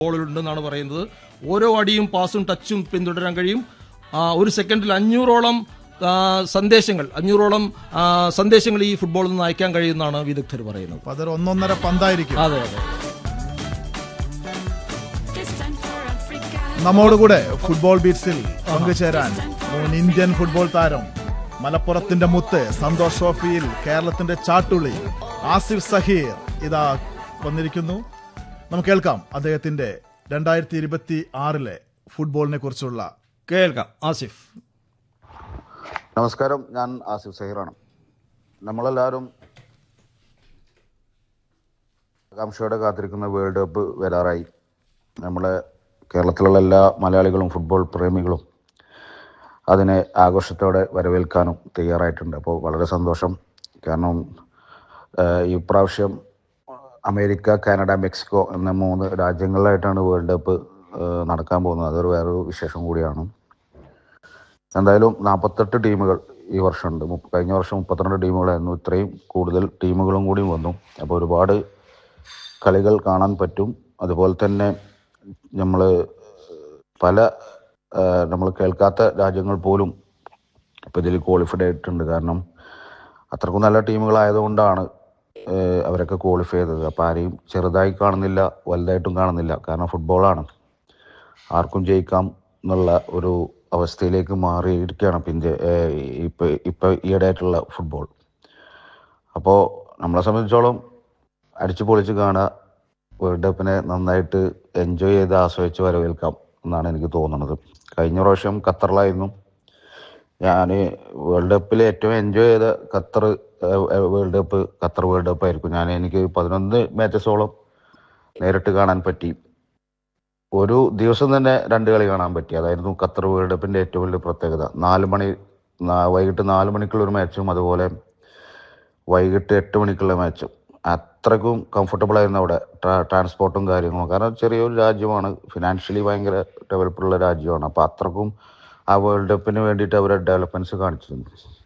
ബോളുണ്ടെന്നാണ് പറയുന്നത് ഓരോ അടിയും പാസും ടച്ചും പിന്തുടരാൻ കഴിയും ആ, ഒരു സെക്കൻഡിൽ അഞ്ഞൂറോളം ആ, സന്ദേശങ്ങൾ അഞ്ഞൂറോളം ആ, സന്ദേശങ്ങൾ ഈ ഫുട്ബോളിൽ നിന്ന് അയക്കാൻ കഴിയുമെന്നാണ് വിദഗ്ധർ പറയുന്നത് അപ്പൊ അതൊരു ഒന്നൊന്നര പന്തായിരിക്കും അതെ അതെ നമ്മോടുകൂടെ ഫുട്ബോൾ ബീറ്റ്സിൽ പങ്കുചേരാൻ മുൻ ഇന്ത്യൻ ഫുട്ബോൾ താരം മലപ്പുറത്തിന്റെ മുത്ത് സന്തോഷ് ട്രോഫിയിൽ കേരളത്തിന്റെ ചാട്ടുളി ആസിഫ് സഹീർ ഇതാ വന്നിരിക്കുന്നു നമുക്ക് കേൾക്കാം അദ്ദേഹത്തിന്റെ രണ്ടായിരത്തി ഇരുപത്തി ആറിലെ ഫുട്ബോളിനെ കുറിച്ചുള്ള കേൾക്കാം ആസിഫ് നമസ്കാരം ഞാൻ ആസിഫ് സഹീറാണ് നമ്മളെല്ലാവരും ആകാംക്ഷയോടെ കാത്തിരിക്കുന്ന വേൾഡ് കപ്പ് വരാറായി നമ്മളെ കേരളത്തിലുള്ള എല്ലാ മലയാളികളും ഫുട്ബോൾ പ്രേമികളും അതിനെ ആഘോഷത്തോടെ വരവേൽക്കാനും തയ്യാറായിട്ടുണ്ട് അപ്പോൾ വളരെ സന്തോഷം കാരണം ആഹ്, ഈ പ്രാവശ്യം അമേരിക്ക കാനഡ മെക്സിക്കോ എന്ന മൂന്ന് രാജ്യങ്ങളിലായിട്ടാണ് വേൾഡ് കപ്പ് ആഹ്, നടക്കാൻ പോകുന്നത് അതൊരു വേറൊരു വിശേഷം കൂടിയാണ് എന്തായാലും നാൽപ്പത്തെട്ട് ടീമുകൾ ഈ വർഷമുണ്ട് മുപ്പ- കഴിഞ്ഞ വർഷം മുപ്പത്തിരണ്ട് ടീമുകളായിരുന്നു ഇത്രയും കൂടുതൽ ടീമുകളും കൂടി വന്നു അപ്പോൾ ഒരുപാട് കളികൾ കാണാൻ പറ്റും അതുപോലെ തന്നെ നമ്മൾ പല നമ്മൾ കേൾക്കാത്ത രാജ്യങ്ങൾ പോലും ഇപ്പോൾ ഇതിൽ ക്വാളിഫൈഡ് ആയിട്ടുണ്ട് കാരണം അത്രക്കും നല്ല ടീമുകളായതുകൊണ്ടാണ് ഏഹ് അവരൊക്കെ ക്വാളിഫൈ ചെയ്തത് അപ്പോൾ ആരെയും ചെറുതായി കാണുന്നില്ല വലുതായിട്ടും കാണുന്നില്ല കാരണം ഫുട്ബോളാണ് ആർക്കും ജയിക്കാം എന്നുള്ള ഒരു അവസ്ഥയിലേക്ക് മാറിയിരിക്കുകയാണ് ഇപ്പം ഇന്ത്യ ഏഹ് ഇപ്പം ഇപ്പം ഈയിടെയായിട്ടുള്ള ഫുട്ബോൾ അപ്പോൾ നമ്മളെ സംബന്ധിച്ചോളം അടിച്ചു പൊളിച്ച് കാണുക വേൾഡ് കപ്പിനെ നന്നായിട്ട് എൻജോയ് ചെയ്ത് ആസ്വദിച്ച് വരവേൽക്കാം എന്നാണ് എനിക്ക് തോന്നുന്നത് കഴിഞ്ഞ പ്രാവശ്യം ഖത്തറിലായിരുന്നു ഞാൻ വേൾഡ് കപ്പിൽ ഏറ്റവും എൻജോയ് ചെയ്ത ഖത്തർ ഏഹ്, ഏഹ്, world cup Qatar world cup ആയിരിക്കും ഞാൻ എനിക്ക് പതിനൊന്ന് മാച്ചസോളം നേരിട്ട് കാണാൻ പറ്റി ഒരു ദിവസം തന്നെ രണ്ട് കളി കാണാൻ പറ്റി അതായിരുന്നു ഖത്തർ വേൾഡ് കപ്പിന്റെ ഏറ്റവും വലിയ പ്രത്യേകത നാല് മണി നാ- വൈകിട്ട് നാല് മണിക്കുള്ള ഒരു മാച്ചും അതുപോലെ വൈകിട്ട് എട്ട് മണിക്കുള്ള മാച്ചും അത്രക്കും കംഫർട്ടബിൾ ആയിരുന്നു അവിടെ ട്രാ- ട്രാൻസ്പോർട്ടും കാര്യങ്ങളും കാരണം ചെറിയൊരു രാജ്യമാണ് ഫിനാൻഷ്യലി ഭയങ്കര ഡെവലപ്പുള്ള രാജ്യമാണ് അപ്പോൾ അത്രക്കും ആ വേൾഡ് കപ്പിന് വേണ്ടിയിട്ട് അവരെ ഡെവലപ്മെന്റ്സ് കാണിച്ചിരുന്നു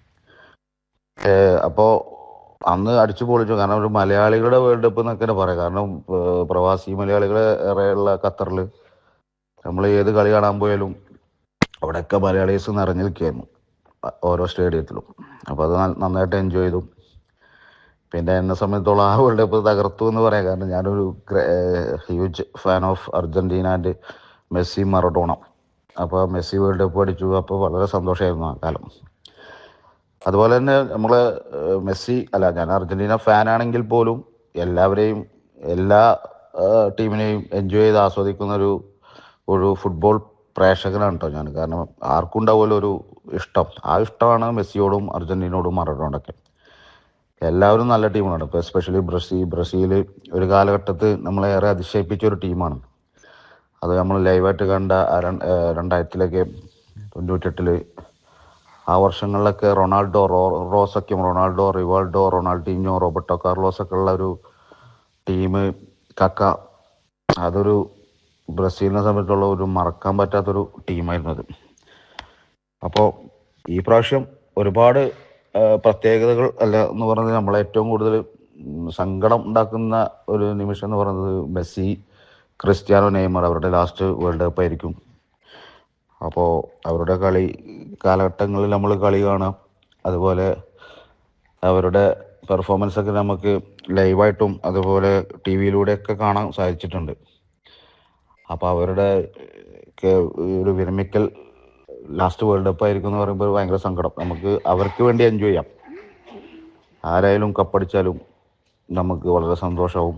അപ്പോൾ അന്ന് അടിച്ചു പൊളിച്ചു കാരണം ഒരു മലയാളികളുടെ വേൾഡ് കപ്പ് എന്നൊക്കെ തന്നെ പറയാം കാരണം ഏഹ്, പ്രവാസി മലയാളികളെ ഏറെയുള്ള ഖത്തറിൽ നമ്മൾ ഏത് കളി കാണാൻ പോയാലും അവിടെയൊക്കെ മലയാളീസ് നിറഞ്ഞു നിൽക്കുകയായിരുന്നു അ- ഓരോ സ്റ്റേഡിയത്തിലും അപ്പോൾ അത് ന- നന്നായിട്ട് എൻജോയ് ചെയ്തു പിന്നെ എന്നെ സംബന്ധിച്ചോളം ആ വേൾഡ് കപ്പ് തകർത്തു എന്ന് പറയാം കാരണം ഞാനൊരു huge fan of Argentina and Messi Maradona അപ്പോൾ മെസ്സി വേൾഡ് കപ്പ് അടിച്ചു അപ്പോൾ വളരെ സന്തോഷമായിരുന്നു ആ കാലം അതുപോലെ തന്നെ നമ്മൾ മെസ്സി അല്ല ഞാൻ അർജന്റീന ഫാൻ ആണെങ്കിൽ പോലും എല്ലാവരെയും എല്ലാ ഏഹ്, ടീമിനെയും എൻജോയ് ചെയ്ത് ആസ്വദിക്കുന്ന ഒരു ഒരു ഫുട്ബോൾ പ്രേക്ഷകനാണ് കേട്ടോ ഞാൻ കാരണം ആർക്കും ഉണ്ടാവുമല്ലോ ഒരു ഇഷ്ടം ആ ഇഷ്ടമാണ് മെസ്സിയോടും അർജന്റീനയോടും മറഡോണൊക്കെ എല്ലാവരും നല്ല ടീമാണ് ഇപ്പോൾ എസ്പെഷ്യലി ബ്രസീൽ ബ്രസീൽ ഒരു കാലഘട്ടത്തിൽ നമ്മളെ ഏറെ അതിശയിപ്പിച്ച ഒരു ടീമാണ് അത് നമ്മൾ ലൈവായിട്ട് കണ്ട ആ രണ്ട്- ഏഹ് രണ്ടായിരത്തിലൊക്കെ തൊണ്ണൂറ്റെട്ടില് ആ വർഷങ്ങളിലൊക്കെ റൊണാൾഡോ റോ റോസൊക്കെ Ronaldo Rivaldo Ronaldinho Roberto Carlos ഒക്കെ ഉള്ള ഒരു ടീം കക്ക അതൊരു ബ്രസീലിനെ സംബന്ധിച്ചുള്ള ഒരു മറക്കാൻ പറ്റാത്തൊരു ടീമായിരുന്നു അത് അപ്പോൾ ഈ പ്രാവശ്യം ഒരുപാട് ആ, പ്രത്യേകതകൾ അല്ല എന്ന് പറയുന്നത് നമ്മളെ ഏറ്റവും കൂടുതൽ ഉം, സങ്കടം ഉണ്ടാക്കുന്ന ഒരു നിമിഷം എന്ന് പറയുന്നത് മെസ്സി ക്രിസ്ത്യാനോ നെയ്മർ അവരുടെ ലാസ്റ്റ് വേൾഡ് കപ്പ് ആയിരിക്കും അപ്പോൾ അവരുടെ കളി കാലഘട്ടങ്ങളിൽ നമ്മൾ കളി കാണാം അതുപോലെ അവരുടെ പെർഫോമൻസ് ഒക്കെ നമുക്ക് ലൈവായിട്ടും അതുപോലെ ടി വിയിലൂടെയൊക്കെ കാണാൻ സാധിച്ചിട്ടുണ്ട് അപ്പോൾ അവരുടെ ഒക്കെ ഒരു വിരമിക്കൽ ലാസ്റ്റ് വേൾഡ് കപ്പ് ആയിരിക്കും എന്ന് പറയുമ്പോൾ ഭയങ്കര സങ്കടം നമുക്ക് അവർക്ക് വേണ്ടി എൻജോയ് ചെയ്യാം ആരായാലും കപ്പടിച്ചാലും നമുക്ക് വളരെ സന്തോഷവും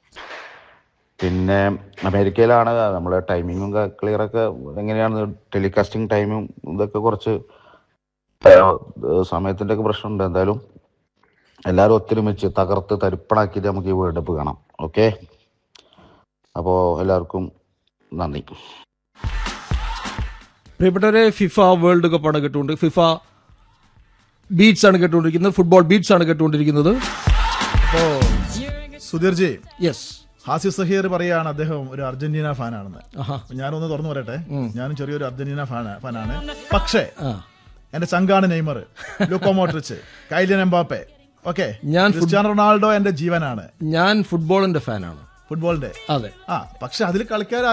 പിന്നെ അമേരിക്കയിലാണ് നമ്മളെ ടൈമിങ്ങും ക്ലിയർ ഒക്കെ എങ്ങനെയാണ് ടെലികാസ്റ്റിംഗ് ടൈമും ഇതൊക്കെ കുറച്ച് ഏഹ്, സമയത്തിന്റെ ഒക്കെ പ്രശ്നമുണ്ട് എന്തായാലും എല്ലാവരും ഒത്തൊരുമിച്ച് തകർത്ത് തരിപ്പണാക്കിയിട്ട് നമുക്ക് ഈ വേൾഡ് കപ്പ് കാണാം ഓക്കെ അപ്പോൾ എല്ലാവർക്കും നന്ദി പ്രിയപ്പെട്ടവരെ ഫിഫ വേൾഡ് കപ്പാണ് കേട്ടുകൊണ്ട് ഫിഫ ബീറ്റ്സ് ആണ് കേട്ടുകൊണ്ടിരിക്കുന്നത് ഫുട്ബോൾ ബീറ്റ്സ് ആണ് കേട്ടുകൊണ്ടിരിക്കുന്നത് അപ്പോ സുധീർജി യെസ് ഹാസിഫ് സഹീർ പറയാണ് അദ്ദേഹം ഒരു അർജന്റീന ഫാനാണെന്ന് ആഹാ ഞാനൊന്ന് തുറന്നു പറയട്ടെ ഞാനും ചെറിയൊരു അർജന്റീന ഫാന ഫാനാണ് പക്ഷേ ആ എന്റെ ചങ്കാണ് Neymar Luka Modric Kylian Mbappe okay ഞാൻ ഫുട്- ക്രിസ്ത്യാനോ റൊണാൾഡോ എന്റെ ജീവനാണ് ഞാൻ ഫുട്ബോളിന്റെ ഫാനാണ് ഫുട്ബോളിന്റെ അതെ ആ പക്ഷെ അതിൽ കളിക്കാർ